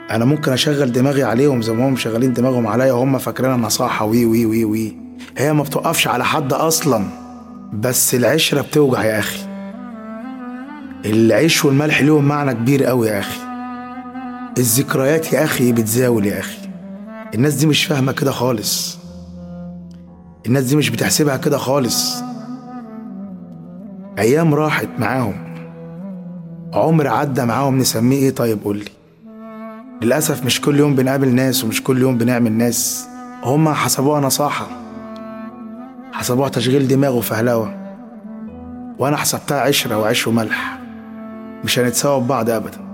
انا ممكن اشغل دماغي عليهم زي ما هم شغالين دماغهم عليا وهم فاكرينها نصاحه وي وي وي وي هي ما بتوقفش على حد اصلا بس العشره بتوجع يا اخي العيش والملح ليهم معنى كبير قوي يا اخي الذكريات يا اخي بتزاول يا اخي الناس دي مش فاهمه كده خالص الناس دي مش بتحسبها كده خالص ايام راحت معاهم عمر عدى معاهم نسميه ايه طيب قولي للأسف مش كل يوم بنقابل ناس ومش كل يوم بنعمل ناس هما حسبوها نصاحة حسبوها تشغيل دماغ وفهلوة وأنا حسبتها عشرة وعيش وملح مش هنتساوى ببعض أبدا